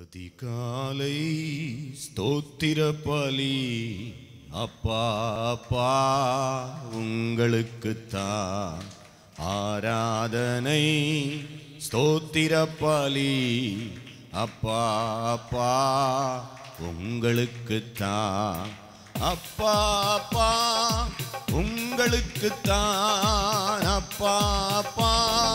அதிகாலை ஸ்தோத்திர பலி அப்பா அப்பா உங்களுக்குத்தான் ஆராதனை ஸ்தோத்திர பலி அப்பா அப்பா உங்களுக்குத்தான் அப்பா அப்பா உங்களுக்குத்தான் அப்பா அப்பா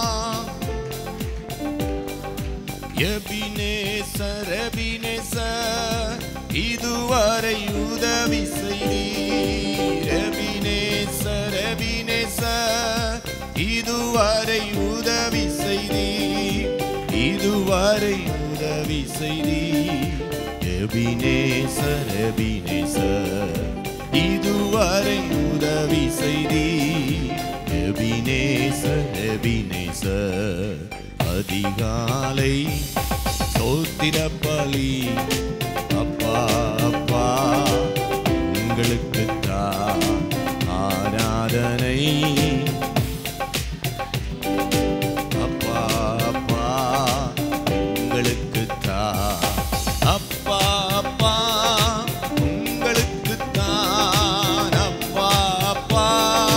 எபினேசர் எபினேசர் இதுவரை உதவி செய்தீர் எபினேசர் எபினேசர் இதுவரை உதவி செய்தீர் இதுவரை உதவி செய்தீர் எபினேசர் எபினேசர் இதுவரை உதவி செய்தீர் எபினேசர் எபினேசர் அதிகாலை சோத்திர பலி அப்பா அப்பா உங்களுக்கு ஆராதனை அப்பா அப்பா உங்களுக்கு அப்பா அப்பா உங்களுக்கு அப்பா அப்பா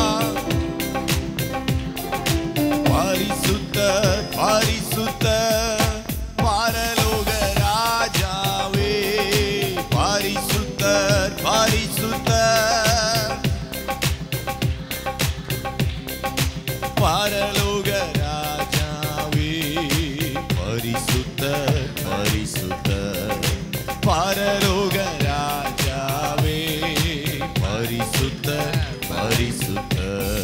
பரிசுத்த பரிசுத்த பரலோக ராஜாவே பரிசுத்த பரிசுத்த பரலோக ராஜாவே பரிசுத்த பரிசுத்த பரலோக ராஜாவே பரிசுத்த பரிசுத்த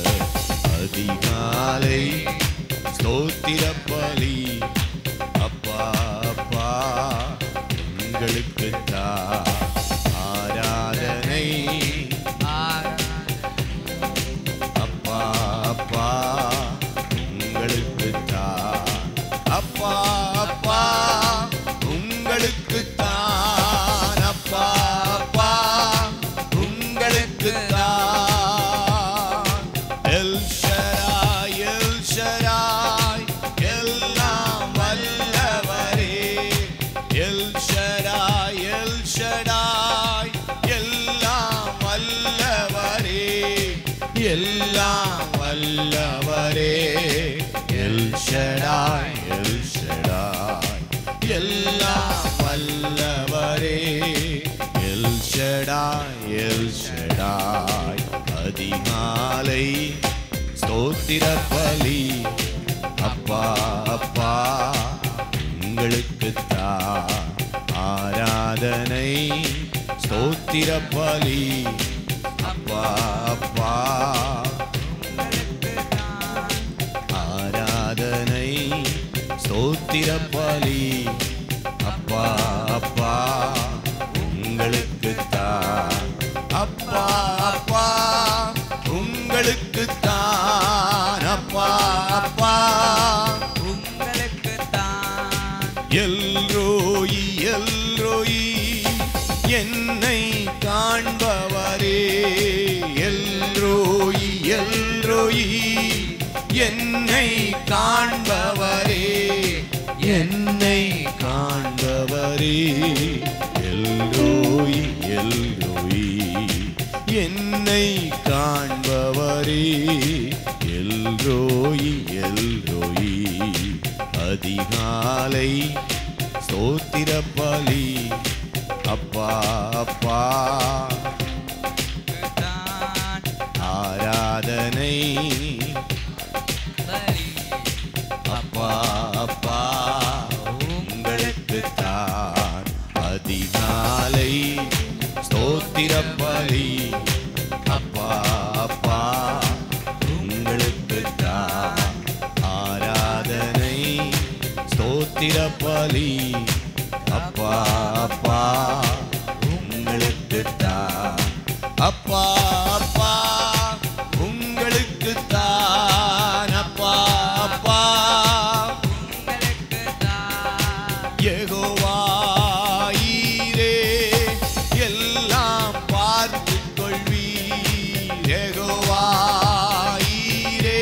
அதிகாலை ஸ்தோத்திர பலி அப்பா அப்பா உங்களுக்கு ஆராதனை அப்பா அப்பா உங்களுக்கு அப்பா அப்பா உங்களுக்கு அப்பா அப்பா உங்களுக்கு எல் ஷராய் எல் ஷராய் எல்லாம் வல்லவரே எல் ஷராய் எல் ஷடாய் எல்லாம் வல்லவரே எல்லாம் வல்லவரே எல் ஷடாய் எல் ஷடாய் எல்லாம் வல்லவரே எல் ஷடாய் எல் ஷடாய் அதிகாலை ஸ்தோத்திர பலி அப்பா அப்பா உங்களுக்கு ஆராதனை ஸ்தோத்திர பலி அப்பா அப்பா ஆராதனை ஸ்தோத்திர பலி அப்பா அப்பா உங்களுக்கு அப்பா அப்பா உங்களுக்கு அப்பா அப்பா எல்ரோயி எல்ரோயி என்னை காண்பவரே எல்ரோயி எல்ரோயி என்னை காண்பவரே என்னை காண்பவரே எல்ரோயி எல்ரோயி என்னை காண்பவரே எல்ரோயி எல்ரோயி அதிகாலை ஸ்தோத்திர பலி அப்பா அப்பா ஆராதனை அப்பா அப்பா உங்களுக்கு தான் அதிகாலை ஸ்தோத்திர பலி அப்பா அப்பா உங்களுக்கு தான் ஆராதனை ஸ்தோத்திர பலி அப்பா அப்பா உங்களுக்கு தான் அப்பா அப்பா உங்களுக்கு தான் அப்பா அப்பா யெகோவாயீரே எல்லாம் பார்த்துக் கொள்வீர் யெகோவாயீரே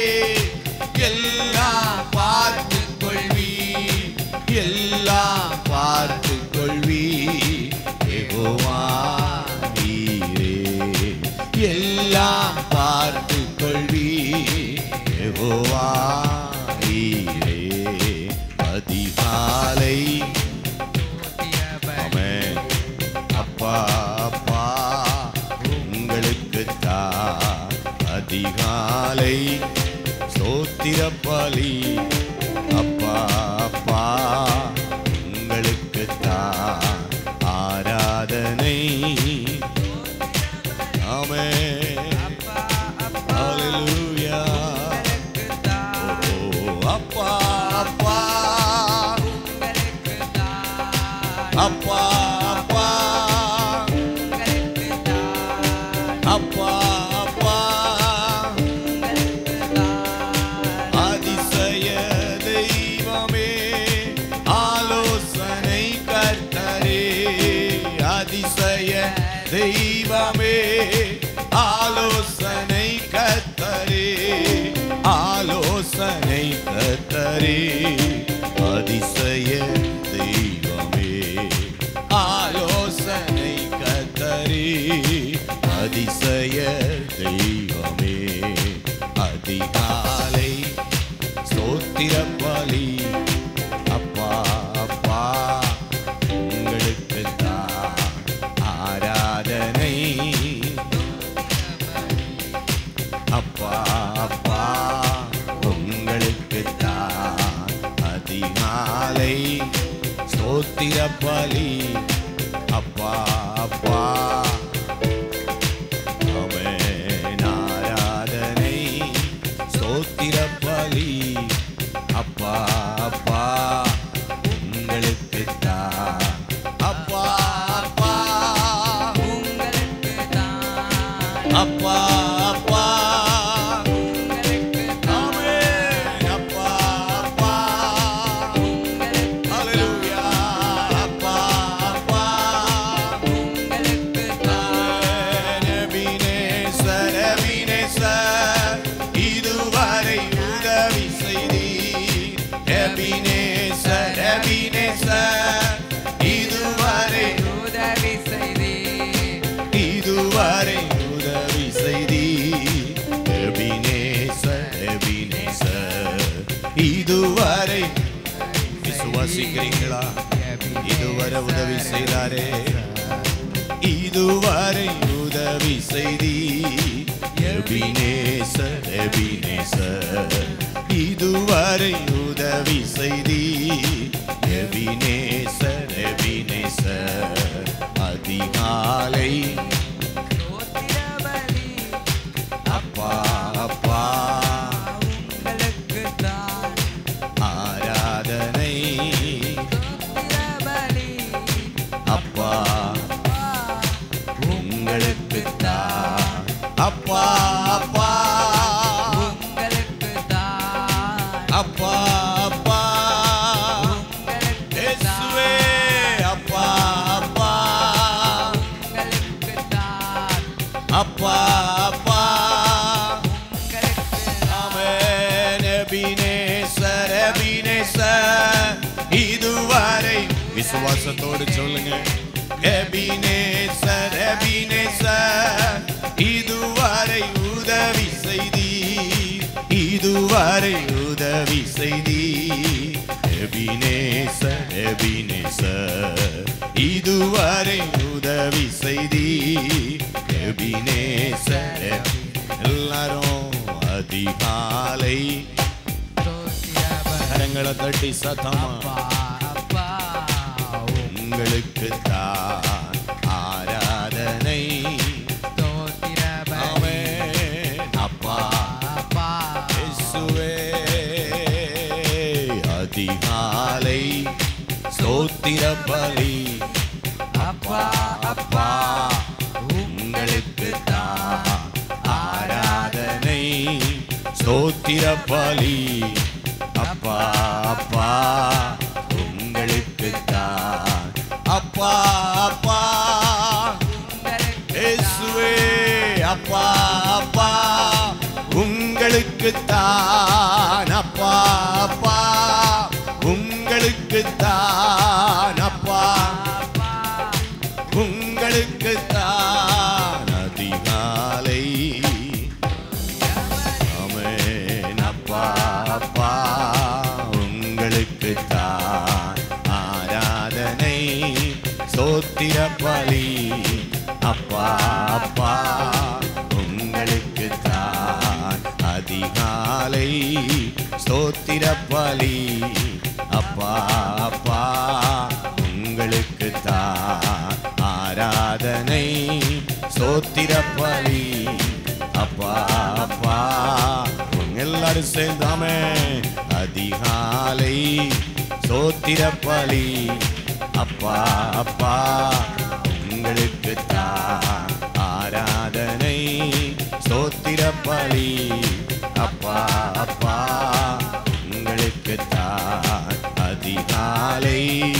எல்லாம் பார்த்துக் கொள்வீர் எல்லாம் பார்த்துக் அதிகாலை ஸ்தோத்திர பலி அப்பா அப்பா உங்களுக்கு தான் ஆராதனை ஆமே Hallelujah. ஓ, அப்பா அப்பா அப்பா அப்பா அப்பா அப்பா அதிசய தெய்வமே ஆலோசனை கர்த்தரே அதிசய தெய்வமே ஆலோசனை கர்த்தரே ஆலோசனை கர்த்தரே அதிசய தெய்வமே ஆலோசனை கர்த்தரே அதிசய தெய்வமே அதிகாலை ஸ்தோத்திர பலி அப்பா அப்பா உங்களுக்கு தான் ஆராதனை அப்பா அப்பா உங்களுக்கு தான் அதிகாலை ஸ்தோத்திர பலி அப்பா அப்பா ஆமென். ஆராதனை ஸ்தோத்திர பலி அப்பா அப்பா உங்களுக்கு தான் அப்பா அப்பா அப்பா அப்பா ஆமென். அப்பா அப்பா ஹalleluya அப்பா அப்பா எபினேசர், எபினேசர், இதுவரை உதவி செய்தீர். எபினேசர், எபினேசர், இதுவரை இதுவரை உதவி செய்தீர். எபினேசர், எபினேசர், இதுவரை விசுவாசிக்கிறீங்களா இதுவரை உதவி செய்தாரே இதுவரை உதவி செய்தி எபினேசர் எபினேசர் இதுவரை உதவி செய்தி எபினேசர் எபினேசர் அதிகாலை அப்பா அப்பா ஆராதனை அப்பா உங்களுக்கு தான் அப்பா அப்பா அப்பா அப்பா இயேசுவே அப்பா அப்பா அப்பா அப்பா ஆமென் எபினேசர் எபினேசர் இதுவரை விசுவாசத்தோடு சொல்லுங்க எபினேசர் எபினேசர் இதுவரை உதவி செய்தி இதுவரை உதவி செய்தி எபினேசர் எபினேசர் இதுவரை உதவி செய்தி எபினேசர் எல்லாரும் அதிகாலை கரங்களை தட்டி சத்தமா உங்களுக்கு தான் ஆராதனை ஆமென். அப்பா இயேசுவே அதிகாலை ஸ்தோத்திர பலி அப்பா அப்பா உங்களுக்கு தான் ஆராதனை ஸ்தோத்திர பலி அப்பா அப்பா உங்களுக்கு தான் அப்பா அப்பா இயேசுவே அப்பா அப்பா உங்களுக்கு தான் அப்பா அப்பா உங்களுக்கு தான் அப்பா உங்களுக்கு தான் அதிகாலை ஆமென் அப்பா அப்பா உங்களுக்கு தான் ஆராதனை சோத்திர பலி அப்பா அப்பா உங்களுக்கு தான் அதிகாலை ஸ்தோத்திர பலி அப்பா அப்பா உங்களுக்கு தான் ஆராதனை ஸ்தோத்திர பலி அப்பா அப்பா உங்க எல்லாரும் சேர்ந்தாமே அதிகாலை ஸ்தோத்திர பலி அப்பா அப்பா உங்களுக்கு தான் ஆராதனை ஸ்தோத்திர பலி அப்பா அப்பா உங்களுக்கு தான் அதிகாலை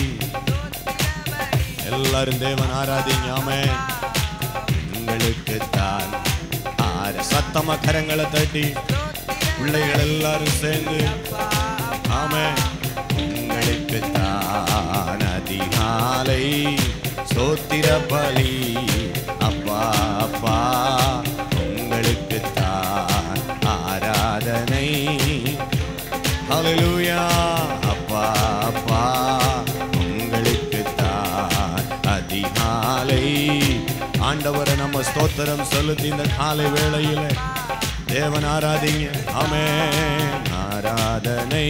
எல்லாரும் தேவன் ஆராதிங்க ஆமென் உங்களுக்கு தான் ஆர சத்தம கரங்களை தட்டி பிள்ளைகள் எல்லாரும் சேர்ந்து ஆமென் உங்களுக்கு தான் அதிகாலை சோத்திர பலி அப்பா அப்பா உங்களுக்கு தான் ஆராதனை ஹalleluya அப்பா அப்பா உங்களுக்கு தான் அதிகாலை ஆண்டவரை நம்ம ஸ்தோத்திரம் செலுத்தி இந்த காலை வேளையில தேவன் ஆராதிங்க ஆமென் ஆராதனை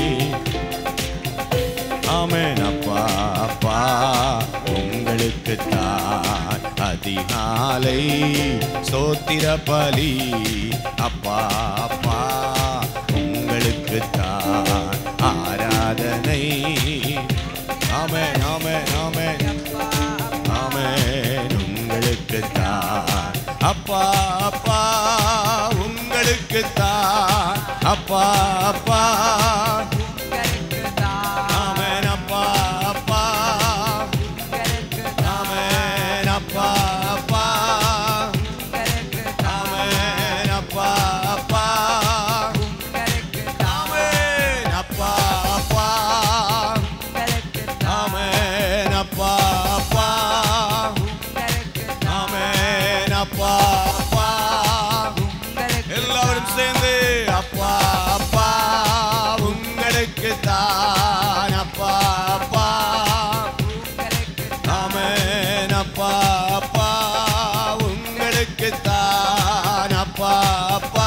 ஆமென் அப்பா அப்பா உங்களுக்கு தான் அதிகாலை சோத்திர பலி அப்பா அப்பா உங்களுக்கு தான் ஆராதனை ஆமென் ஆமென் ஆமென் ஆமென் உங்களுக்கு தான் அப்பா அப்பா உங்களுக்கு தான் அப்பா அப்பா ஆமென் அப்பா அப்பா ஆமென் அப்பா அப்பா ஆமென் அப்பா அப்பா ஆமென் அப்பா அப்பா ஆமென் அப்பா அப்பா ஆமென் அப்பா அப்பா எல்லாரும் சேர்ந்து அப்பா அப்பா உங்களுக்கு தான் அப்பா அப்பா ஆமென் அப்பா அப்பா உங்களுக்கு தான் அப்பா அப்பா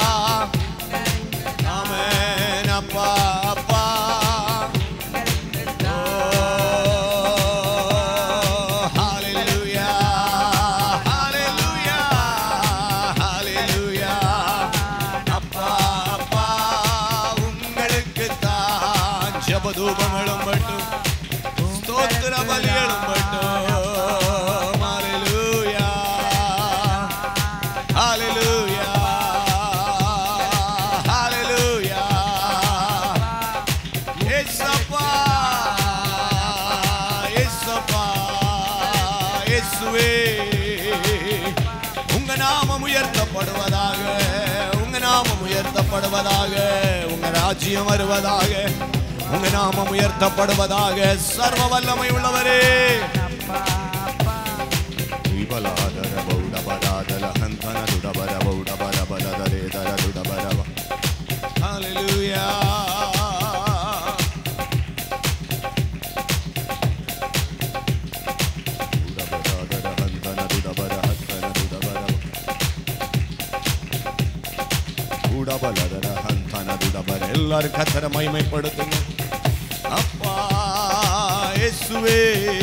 ஆமென் அப்பா அப்பா Oh, hallelujah, hallelujah, hallelujah. அப்பா, அப்பா, உங்களுக்குத்தான் ஜெபதூபம் எழும்பட்டும் ஸ்தோத்திர பலி எழும்பட்டும் Hallelujah, hallelujah, hallelujah. ஏசப்பா ஏசப்பா இயேசுவே உங்க நாமம் உயர்த்தப்படுவதாக உங்க நாமம் உயர்த்தப்படுவதாக உங்க ராஜ்யம் வருவதாக உங்க நாமம் உயர்த்தப்படுவதாக சர்வ வல்லமை உள்ளவரே விபலாதர பௌடபராதல ஹந்தன துடபர பௌடபர பலதரே தர துடபரவ Hallelujah. எல்லாரும் கத்தர மகிமைப்படுத்துங்க அப்பா இயேசுவே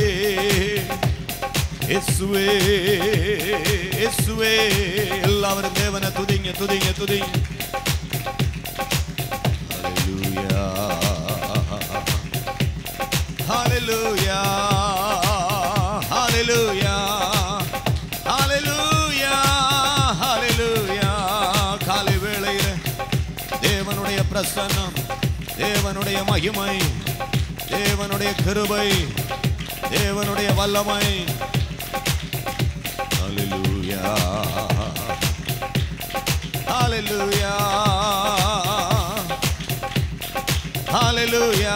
இயேசுவே இயேசுவே எல்லாரும் தேவனை துதிங்க துதிங்க துதிங்க Hallelujah. Hallelujah. Hallelujah. Hallelujah. Hallelujah. காலை வேளையில தேவனுடைய பிரசன்னம் தேவனுடைய மகிமை தேவனுடைய கிருபை தேவனுடைய வல்லமை Hallelujah. Hallelujah. Hallelujah.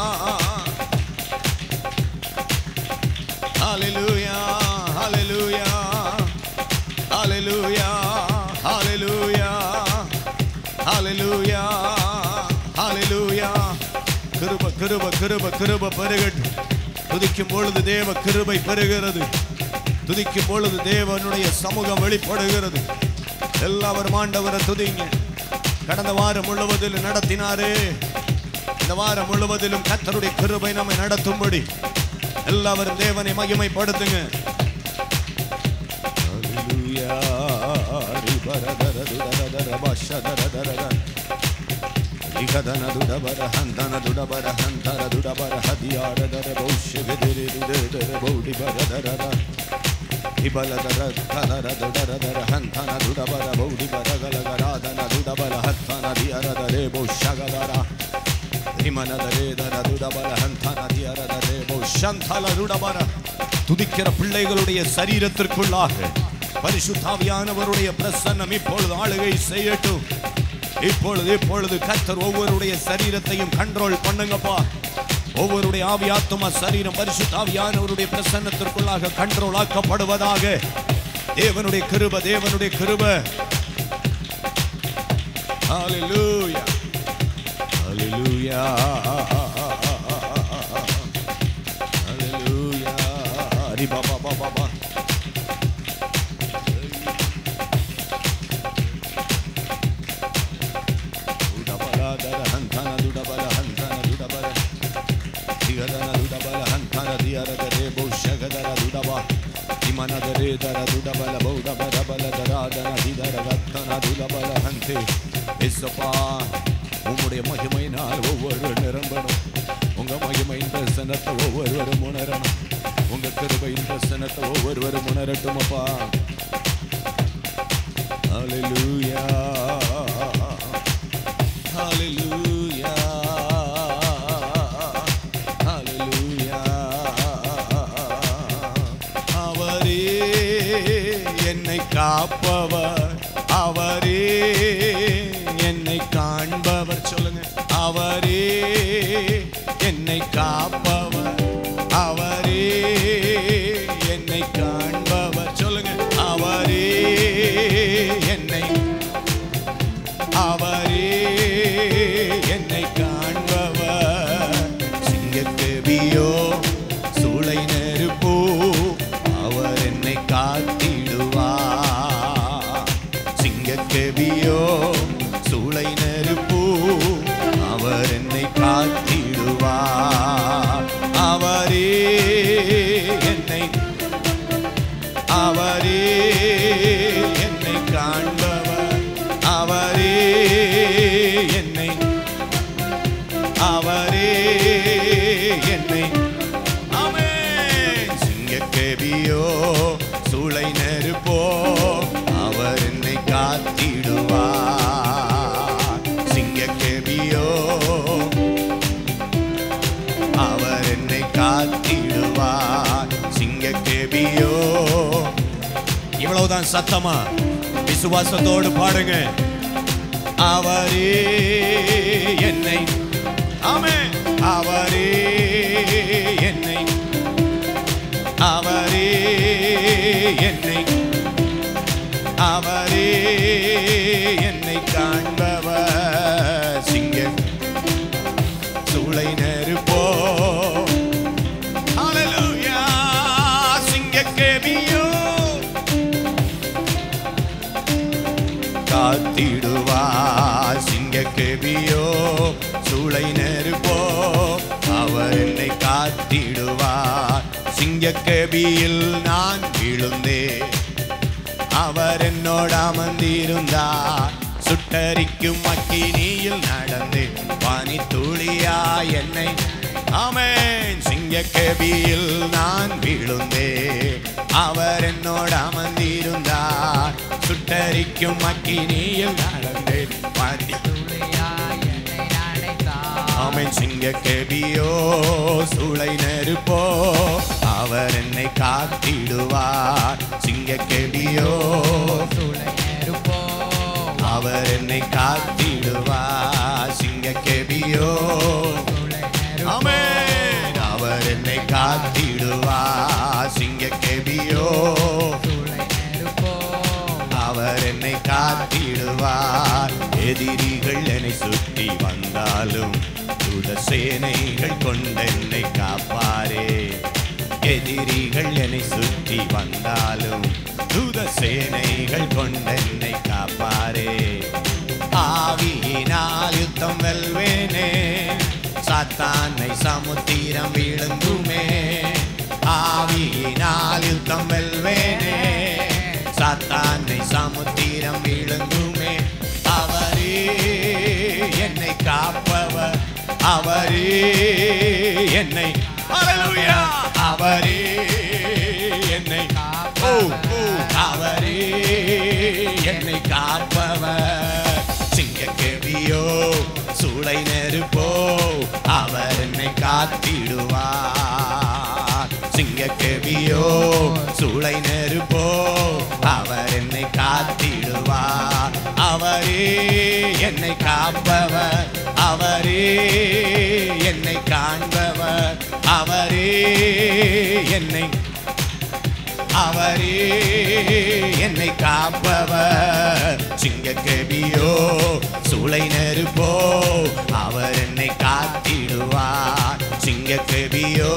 Hallelujah. Hallelujah. Hallelujah. Hallelujah. Hallelujah. Hallelujah. கிருப கிருப கிருப கிருப பெருகட்டும் துதிக்கும் பொழுது தேவ கிருபை பெறுகிறது துதிக்கும் பொழுது தேவனுடைய சமூகம் வெளிப்படுகிறது எல்லாரும் ஆண்டவரை துதிங்க கடந்த வாரம் முழுவதிலும் நடத்தினாரு இந்த வாரம் முழுவதிலும் கர்த்தருடைய கிருபை நம்மை நடத்தும்படி எல்லாவரும் தேவனை மகிமைப்படுத்துங்க Hallelujah. ரிபரதரதுரதரபஷதரதரத. துதிக்கிற பிள்ளைகளுடைய சரீரத்திற்குள்ளாக பரிசுத்தாவியானவருடைய பிரசன்னம் இப்பொழுது ஆளுகை செய்யட்டும் இப்பொழுது இப்பொழுது கர்த்தர் ஒவ்வொருடைய சரீரத்தையும் கண்ட்ரோல் பண்ணுங்கப்பா ஒவ்வொருடைய ஆவியாத்துமா சரீரம் பரிசுத்தாவியானவருடைய பிரசன்னத்திற்குள்ளாக கண்ட்ரோல் ஆக்கப்படுவதாக தேவனுடைய கிருப தேவனுடைய கிருப Hallelujah. Hallelujah. Hallelujah. Riba ba ba ba ba. Dudabala dara hantana dudabala hantana dudabala. Digadana dudabala hantana diara dare bo shagadara dudaba. Imana dare dara dudabala bo dabala bala dara dana didara gattana dudabala hante. இசப்பா உம்முடைய மகிமையினால் ஒவ்வொரு நிரம்பணும் உங்க மகிமையின் பிரசனத்தை ஒவ்வொருவரும் உணரணும் உங்க கிருபையின் பிரசனத்தை ஒவ்வொருவரும் உணரட்டும் அப்பா Hallelujah. Hallelujah. Hallelujah. அவரே என்னை காப்பவர் அவரே என்னை காண்பவர் சொல்லுங்க அவரே என்னை காப்பவர் அவரே என்னை காண்பவர் சொல்லுங்க அவரே என்னை அவரே என்னை காண்பவர் சிங்கக்கேபியோ சூளை நெருப்போ அவர் என்னை காத்திடுவார் சிங்கக்கேபியோ சூளை நெருப்போ அவர் என்னை காத்திடுவார் அவரே என்னை அவரே என்னை காண்பவர் அவரே என்னை அவரே என்னை ஆமென் சிங்கக்கேபியோ சூளை நெருப்போ அவர் என்னை காத்திடுவார் சிங்கக்கேபியோ அவர் என்னை காத்திடுவார் சிங்கக்கேபியோ இவ்வளவுதான் சத்தமா விசுவாசத்தோடு பாடுங்க அவரே என்னை ஆமே அவரே என்னை அவரே என்னை அவரே என்னை காண்பவர் சிங்க சூளை நெருப்போ Hallelujah. சிங்கக்கேபியோ காத்திடுவார் சிங்கக்கேபியோ சூளை நெருப்போ அவர் என்னை காத்திடுவார் சிங்கக்கேபியில் நான் விழுந்தேன் அவர் என்னோட அமர்ந்திருந்தார் சுட்டரிக்கும் அக்கினியில் நடந்து பனி துளியா என்னை ஆமென் சிங்கக்கேபியில் நான் விழுந்தேன் அவர் என்னோட அமர்ந்திருந்தார் சுட்டரிக்கும் அக்கினியில் நடந்து பனி ஆமென் சிங்கக்கேபியோ சூளை நெருப்போ அவர் என்னை காத்திடுவார் சிங்கக்கேபியோ அவர் என்னை காத்திடுவார் சிங்கக்கேபியோ ஆமென் அவர் என்னை காத்திடுவார் சிங்கக்கேபியோ அவர் என்னை காத்திடுவார் எதிரிகள் என்னை சுற்றி வந்தாலும் துத சேனைகள் கொண்டென்னை காப்பாரே எதிரிகள் என்னை சுற்றி வந்தாலும் துத சேனைகள் கொண்டென்னை காப்பாரே ஆவி சாத்தானை சமுத்திரம் விழுங்குமே ஆவியினால் யுத்தம் வெல்வேனே சாத்தானை சமுத்திரம் விழுங்குமே அவரே என்னை காப்பவர் அவரே என்னை ஹalleluya அவரே என்னை ஓ ஓ அவரே என்னை காப்பவர் சிங்கக்கேவியோ சூளை நெருப்போ அவர் என்னை காத்திடுவார் சிங்கக்கேவியோ சூளை நெருப்போ அவர் என்னை காத்திடுவார் அவரே என்னை காப்பவர் அவரே என்னை காண்பவர் அவரே என்னை அவரே என்னை காப்பவர் சிங்கக்கடியோ சூளை நெருப்போ அவர் என்னை காத்திடுவார் சிங்கக்கடியோ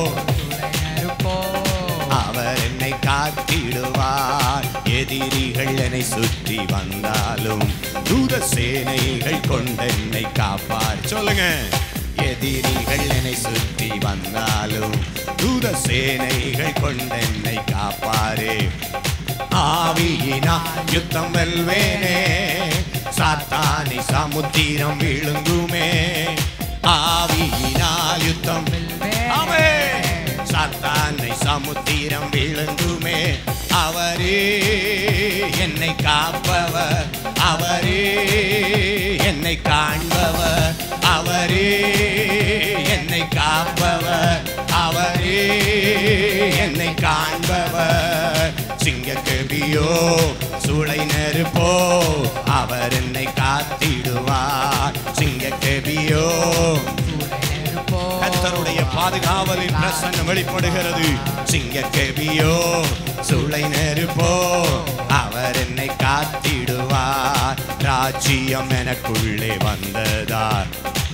அவர் என்னை காத்திடுவார் எதிரிகள் என்னை சுற்றி வந்தாலும் தூத சேனைகள் கொண்டு என்னை காப்பார் சொல்லுங்க எதிரிகள் என்னை சுற்றி வந்தாலும் தூத சேனைகள் கொண்டு என்னை காப்பாரே ஆவியினா யுத்தம் வெல்வேனே சாத்தானி சமுத்திரம் விழுங்குமே ஆவியினால் யுத்தம் ஆமே சாத்தானை சமுத்திரம் விழுங்குமே அவரே என்னை காப்பவர் அவரே என்னை காண்பவர் அவரே என்னை காப்பவர் அவரே என்னை காண்பவர் சிங்கக்கவியோ சூளை நெருப்போ அவர் என்னை காத்திடுவார் சிங்கக்கவியோ கத்தருடைய பாதுகாவலின் பிரசன்னம் வெளிப்படுகிறது சிங்கக்கவியோ சூளை நெருப்போ அவர் என்னை காத்திடுவார் ராஜ்யம் எனக்குள்ளே வந்ததார்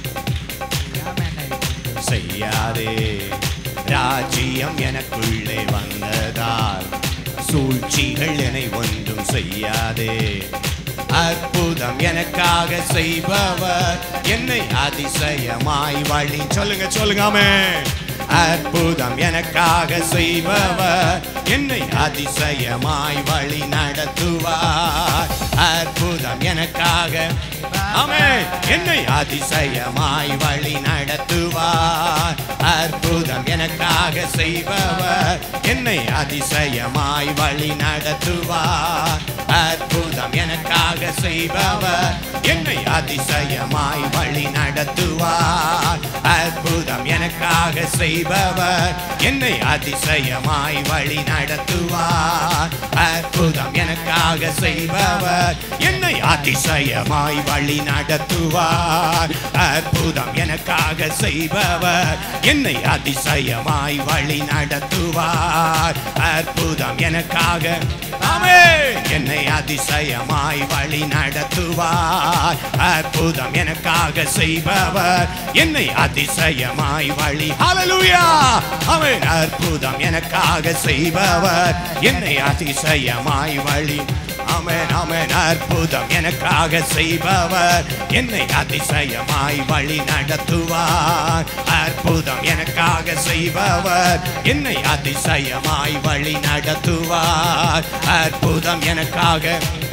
செய்யாதே ராஜ்யம் எனக்குள்ளே வந்ததால் சூழ்ச்சிகள் என்னை ஒன்றும் செய்யாதே அற்புதம் எனக்காக செய்பவர் என்னை அதிசயமாய் வழி சொல்லுங்க சொல்லுங்க ஆமென். அற்புதம் எனக்காக செய்பவர் என்னை அதிசயமாய் வழி நடத்துவார் அற்புதம் எனக்காக ஆமென் என்னை அதிசயமாய் வழி நடத்துவார் அற்புதம் எனக்காக செய்பவர் என்னை அதிசயமாய் வழி நடத்துவார் அற்புதம் எனக்காக செய்பவர் என்னை அதிசயமாய் வழி நடத்துவார் அற்புதம் எனக்காக செய்பவர் என்னை அதிசயமாய் வழி நடத்துவார் அற்புதம் எனக்காக செய்பவர் என்னை அதிசயமாய் வழி நடத்துவார் அற்புதம் எனக்காக செய்பவர் என்னை அதிசயமாய் வழி நடத்துவார் அற்புதம் எனக்காக ஆமே என்னை அதிசயமாய் வழி நடத்துவார் அற்புதம் எனக்காக செய்பவர் என்னை அதிசயமாய் வழி ஹalleluya அவன் அற்புதம் எனக்காக செய்பவர் என்னை அதிசயமாய் வழி அமேன் அமேன் அற்புதம் எனக்காக செய்பவர் என்னை அதிசயமாய் வழி நடத்துவார் அற்புதம் எனக்காக செய்பவர் என்னை அதிசயமாய் வழி நடத்துவார் அற்புதம் எனக்காக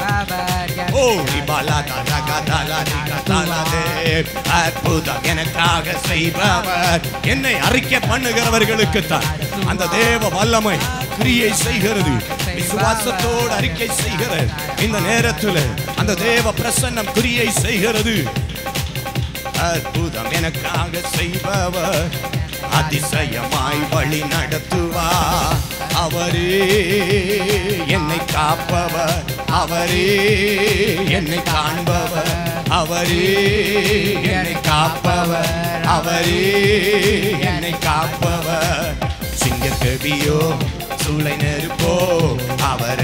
ஓ ரிபாலா தாலா கதாலா ரிகதாலாதே. அற்புதம் எனக்காக செய்பவர் என்னை அறிக்கை பண்ணுகிறவர்களுக்கு தான் அந்த தேவ வல்லமை கிரியை செய்கிறது விசுவாசத்தோடு அறிக்கை செய்கிறது இந்த நேரத்தில் அந்த தேவ பிரசன்னம் கிரியை செய்கிறது அற்புதம் எனக்காக செய்பவர் அதிசயமாய் வழி நடத்துவார் அவரே என்னை காப்பவர் அவரே என்னை காண்பவர் அவரே என்னை காப்பவர் அவரே என்னை காப்பவர் சிங்கக்கவியோ சூளை நெருப்போ அவர்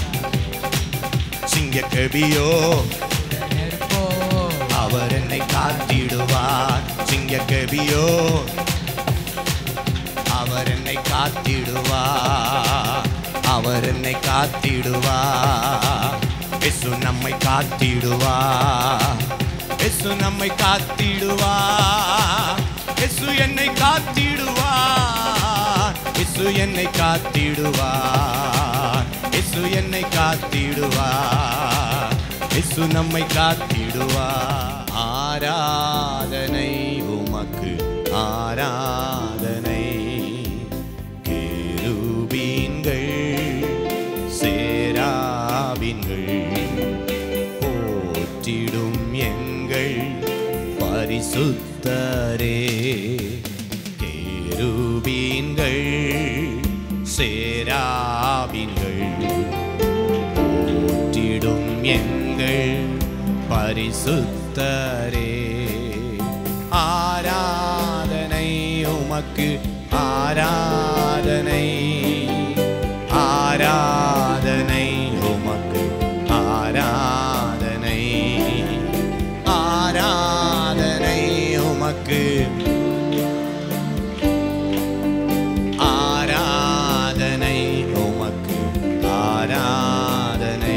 சிங்கக்கவியோ அவர் என்னை காத்திடுவார் சிங்கக்கவியோ அவர் என்னை காத்திடுவார் அவர் என்னை காத்திடுவார் இயேசு நம்மை காத்திடுவார் இயேசு நம்மை காத்திடுவார் இயேசு என்னை காத்திடுவார் இயேசு என்னை காத்திடுவார் இயேசு என்னை காத்திடுவார் இயேசு நம்மை காத்திடுவார் ஆராதனை உமக்கு ஆராதனை கேருபீன்கள் சேராவின்கள் போற்றிடும் எங்கள் பரிசுத்தரே கேருபீன்கள் சேராவின்கள் போற்றிடும் எங்கள் பரிசுத்தரே ஆராதனை உமக்கு ஆராதனை ஆராதனை உமக்கு ஆராதனை ஆராதனை உமக்கு ஆராதனை உமக்கு ஆராதனை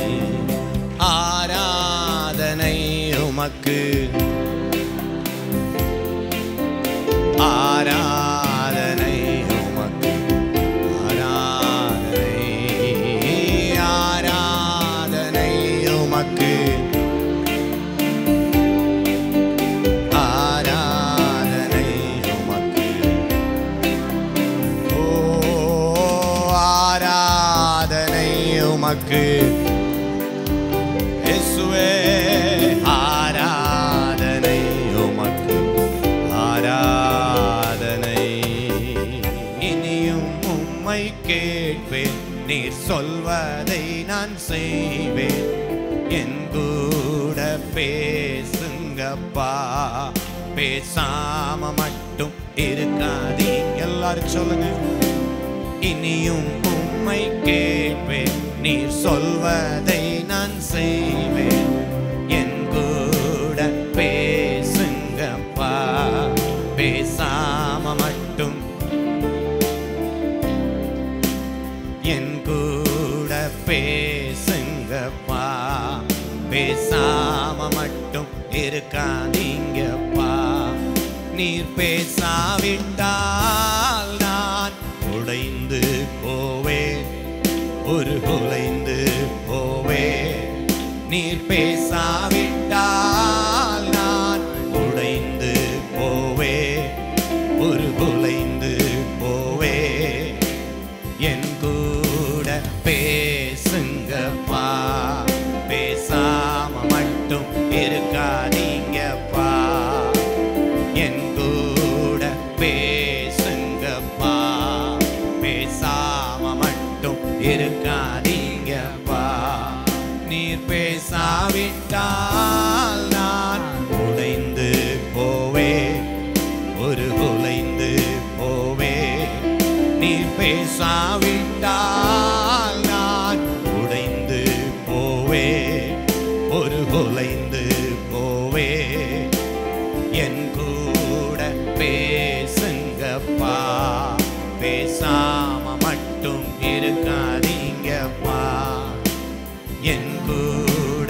ஆராதனை உமக்கு ஆராதனை உமக்கு ஆராதனை ஆராதனை உமக்கு ஆராதனை உமக்கு ஓ ஆராதனை உமக்கு இயேசுவே ஆராதனை உமக்கு ஆராதனை இனியும் உம்மை கேட்பேன் நீர் சொல்வதை நான் செய்வேன் என் கூட பேசுங்கப்பா பேசாம மட்டும் இருக்காதீங்க எல்லாரும் சொல்லுங்க இனியும் உம்மை கேட்பேன் நீர் சொல்வதை நான் செய்வேன் என் கூட பேசுங்கப்பா பேசாம மட்டும் என் கூட பேசுங்கப்பா பேசாம மட்டும் இருக்காதீங்கப்பா நீர் பேசாவிட்டால் நான் உடைந்து போவேன் ஒரு உலைந்து போவேன் நீர் பேசாவிட்டால் நான் உடைந்து போவேன் ஒரு உலைந்து போவேன் என் கூட பேசுங்கப்பா பேசாம மட்டும் இருக்காதீங்கப்பா என் கூட பேசுங்கப்பா பேசாம மட்டும் இருக்காதீங்கப்பா நீர் பேசாவிட்டால் நான் உடைந்து போவேன் ஒரு உலைந்து போவே நீ பேசாவிட்டால் நான் உடைந்து போவே ஒரு உலைந்து போவே என் கூட பேசுங்கப்பா பேசாம மட்டும் இருக்காதீங்கப்பா என் கூட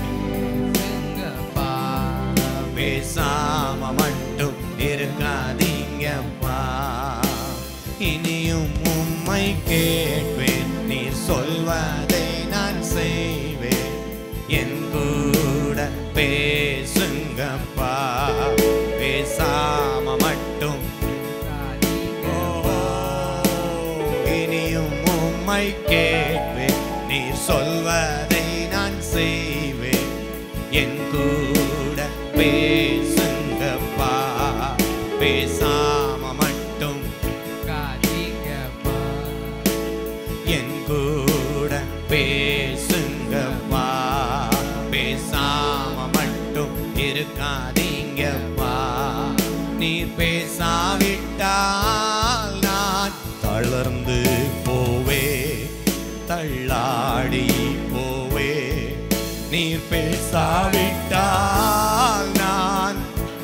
பேசாம மட்டும் இருக்காதீங்கப்பா இனியும் உம்மை கேட்பேன் நீ சொல்வதை நான் செய்வேன் என் கூட பேசுங்கப்பா பேசாம மட்டும் ஓ, இனியும் உம்மை கேட்பேன் நீ சொல்வதை நான் செய்வேன் என் கூட பேசுங்கப்பா பேசாம மட்டும் என் கூட பேசுங்கப்பா பேசாம மட்டும் இருக்காதீங்கப்பா நீர் பேசாவிட்டால் நான் தளர்ந்து போவே தள்ளாடி போவே நீர் பேசாவிட்டால் நான்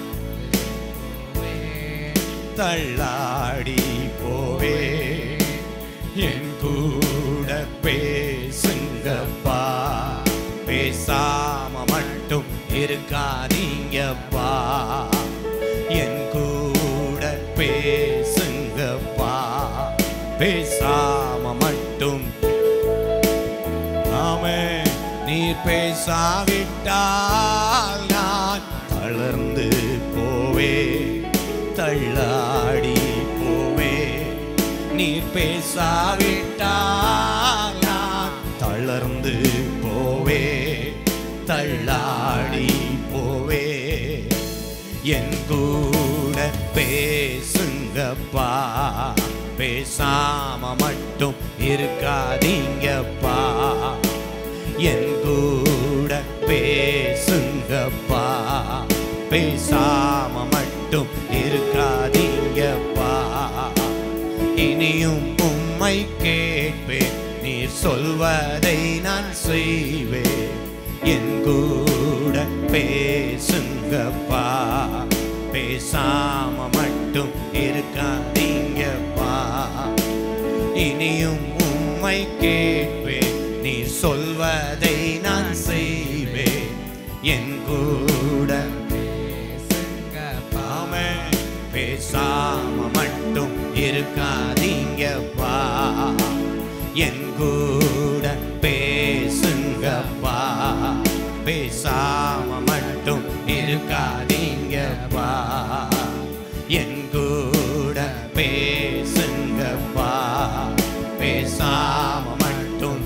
தள்ளாடி போவே என் கூட பேசுங்கப்பா பேசாம மட்டும் இருக்காதீங்கப்பா என் கூட பேசாம மட்டும் ஆமே நீர் பேசாவிட்டால் நான் தளர்ந்து போவே தள்ளாடி போவே நீர் பேசாவிட்டால் நான் தளர்ந்து போவே தள்ளாடி போவே என் கூட பேசுங்கப்பா பேசாம மட்டும் இருக்காதீங்கப்பா என் கூட பேசுங்கப்பா பேசாம மட்டும் இருக்காதீங்கப்பா இனியும் உம்மை கேட்பேன் நீர் சொல்வதை நான் செய்வேன் என் கூட பேசுங்கப்பா பேசாம மட்டும் இருக்காதீங்கப்பா இனியும் உம்மை கேட்பேன் நீ சொல்வதை நான் செய்வேன் என் கூட ஆமே பேசாம மட்டும் இருக்காதீங்கப்பா என் கூட பேசுங்கப்பா பேசாம மட்டும் இருக்காதீங்கப்பா என் கூட பேசுங்கப்பா பேசாம மட்டும்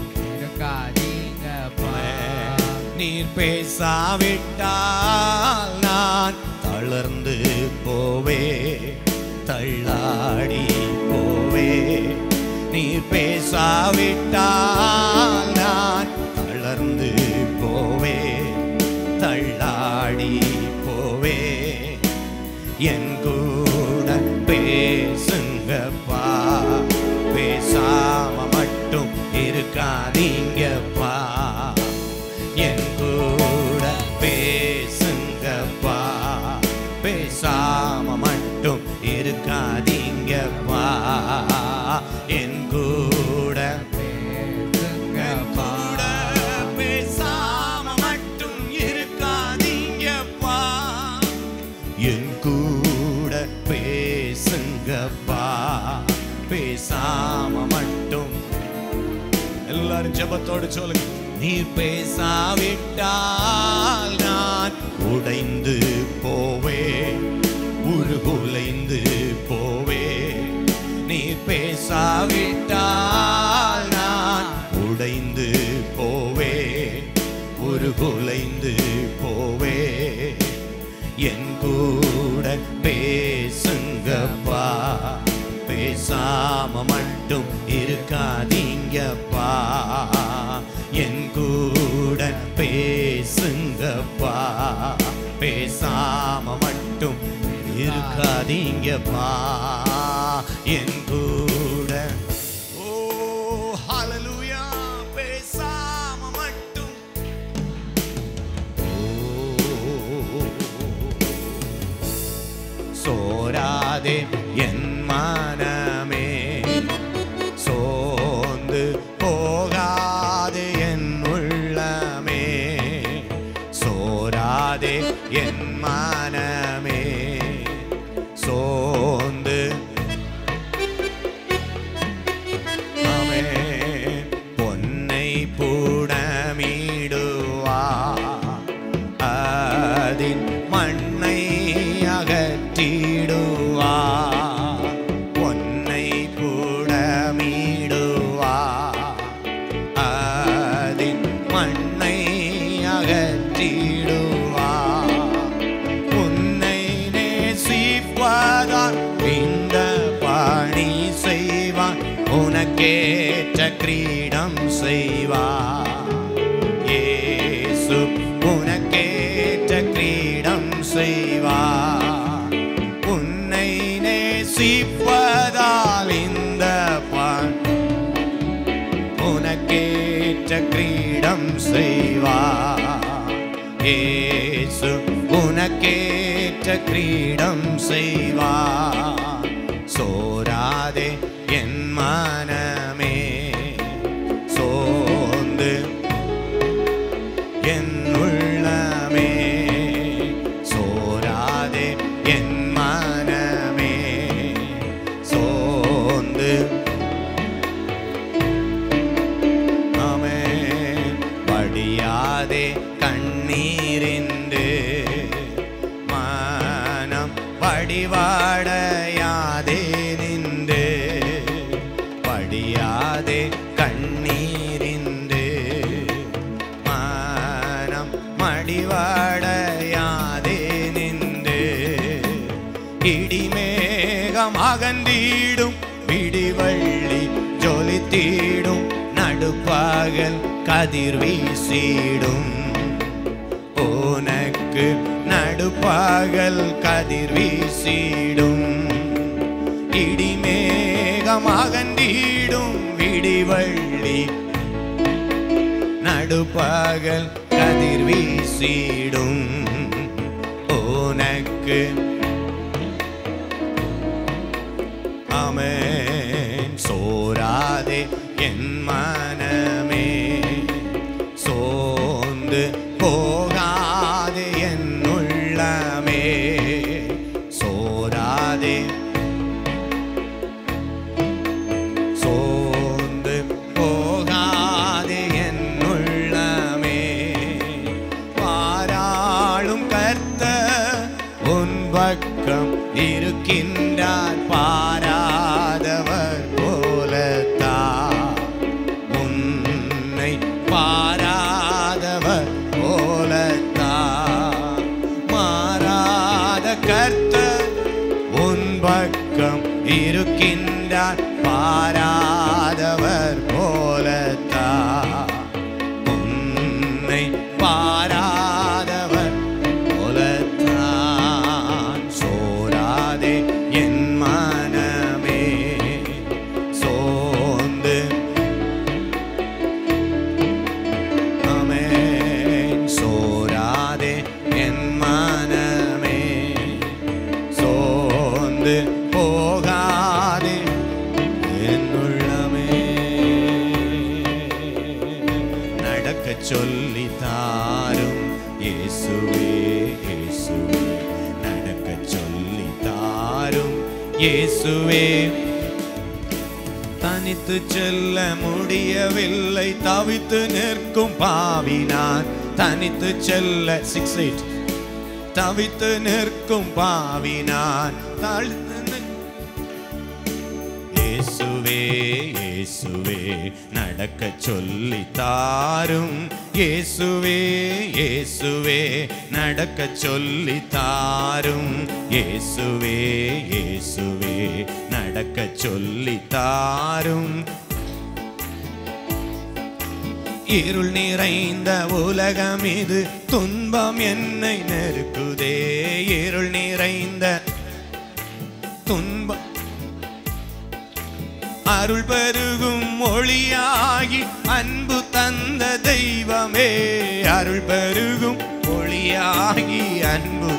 நீர் பேசாவிட்டால் நான் தளர்ந்து போவே தள்ளாடி போவே நீர் பேசாவிட்டால் நான் தளர்ந்து போவே தள்ளாடி போவே என் கூட பேசுங்கப்பா பேசாம மட்டும் இருக்காதீங்கப்பா என் கூட பேசுங்கப்பா பேசாம மட்டும் இருக்காதீங்கப்பா என் கூட என் கூட பேசாம மட்டும் இருக்காதீங்கப்பா என் கூட பேசுங்கப்பா பேசாம மட்டும் எல்லாரும் ஜெபத்தோடு சொல்லுங்க நீர் பேசாவிட்டால் நான் உடைந்து போவே உருகுலைந்து போவே நீர் பேசாவிட்டால் நான் உடைந்து போவே உருகுலைந்து போவே என் கூட பேசுங்கப்பா பேசாம மட்டும் இருக்காதீங்கப்பா என் கூட பேசுங்கப்பா பேசாம மட்டும் இருக்காதீங்கப்பா என் கூட ஓ ஹalleluya பேசாம மட்டும் சோராதே என் மனமே சோர்ந்து போகாதே என் உள்ளமே சோராதே என் மனமே சோர்ந்து ஆமே பொன்னை புடமிடுவா அதின் மண்ணை அகற்றிடுவா பொன்னை புடமிடுவா அதின் மண்ணை அகற்றிடுவா உன்னை நேசிப்பதால் இந்த பணி செய்வான் உனக்கேற்ற கிரீடம் செய்வான் இயேசு உனக்கேற்ற கிரீடம் செய்வார் உன்னை நேசிப்பதால் இந்த பண் உனக்கேற்ற கிரீடம் செய்வார் இயேசு உனக்கேற்ற கிரீடம் செய்வார் சோராதே என் மனமே சோர்ந்து என் உள்ளமே சோராதே என் மனமே சோர்ந்து വടിയാതെ കണ്ണീരിൻ്റെ മാനം മടിവാടയാതെ നിന്റെ ഇടിമേഘമകന്തിടും പിടിവള്ളി ജൊലിത്തിടും നടുപ്പകൽ കതിർ വീசிடும் உனக்கு நடுப்பகல் கதிர் வீசிடும் இடிமேகமகந்திடும் விடிவள்ளி நடுப்பகல் கதிர் வீசிடும் உனக்கு அமேன் சோராதே என் மனமே சோர்ந்து போகாதே என் உள்ளமே சோராதே சோர்ந்து போகாதே என் உள்ளமே பாராளும் கர்த்த உன் பக்கம் இருக்கின்றார் பாராதவர் போலத்தா உன்னை பாராதவர் போலத்தா மாறாத கர்த்தர் உன் பக்கம் இருக்கின்றார் பாராதவர் போலத்தா உன்னை பாராதவர் போலத்தான் சோராதே என் மனமே சோர்ந்து அமேன் சோராதே என் மனமே சோர்ந்து போகாதே என் உள்ளமே நடக்க சொல்லி தாரும் இயேசுவே இயேசுவே நடக்க சொல்லி தாரும் இயேசுவே தனித்து செல்ல முடியவில்லை தவித்து நிற்கும் பாவினான் தனித்து செல்ல சிக்ஸ் எயிட் தவித்து நிற்கும் பாவினான் தாழ்த்து நிற்கும் இயேசுவே இயேசுவே நடக்க சொல்லி தாரும் இயேசுவே இயேசுவே நடக்க சொல்லி தாரும் இயேசுவே இயேசுவே நடக்க சொல்லி தாரும் இருள் நிறைந்த உலகம் இது துன்பம் என்னை நெருக்குதே இருள் நிறைந்த துன்பம் அருள் பெருகும் ஒளியாகி அன்பு தந்த தெய்வமே அருள் பெருகும் ஒளியாகி அன்பு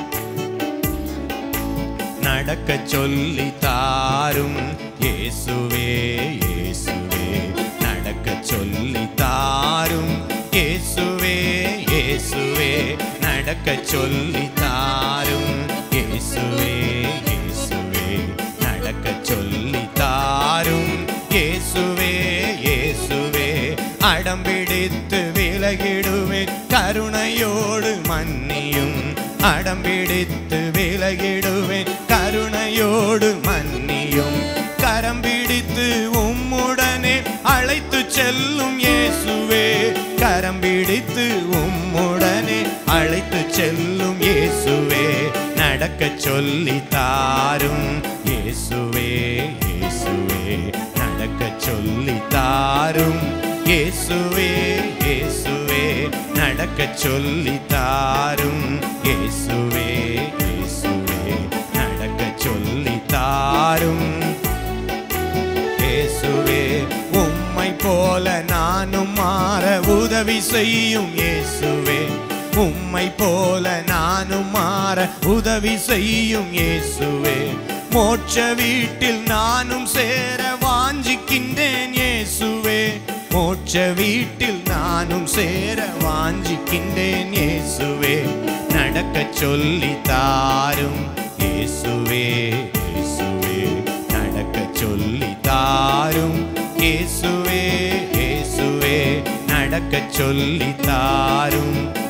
நடக்க சொல்லி தாரும் இயேசுவே இயேசுவே நடக்க சொல்லி தாரும் இயேசுவே இயேசுவே நடக்க சொல்லி தாரும் இயேசுவே இயேசுவே நடக்க சொல்லி தாரும் இயேசுவே இயேசுவே அடம்பிடித்து விலகிடுவேன் கருணையோடு மன்னியும் அடம்பிடித்து விலகிடுவேன் கருணையோடு மன்னியும் கரம் பிடித்து உம்முடனே அழைத்து செல்லும் இயேசுவே கரம் பிடித்து உம்முடனே அழைத்து செல்லும் இயேசுவே நடக்க சொல்லி தாரும் இயேசுவே இயேசுவே நடக்க சொல்லி தாரும் இயேசுவே இயேசுவே நடக்க சொல்லி தாரும் இயேசுவே இயேசுவே நடக்க சொல்லி தாரும் இயேசுவே உம்மை போல நானும் மாற உதவி செய்யும் இயேசுவே உம்மை போல நானும் மாற உதவி செய்யும் இயேசுவே மோட்ச வீட்டில் நானும் சேர வாஞ்சிக்கின்றேன் இயேசுவே மோட்ச வீட்டில் நானும் சேர வாஞ்சிக்கின்றேன் இயேசுவே நடக்க சொல்லி தாரும் இயேசுவே இயேசுவே நடக்க சொல்லி தாரும் இயேசுவே இயேசுவே நடக்க சொல்லி தாரும்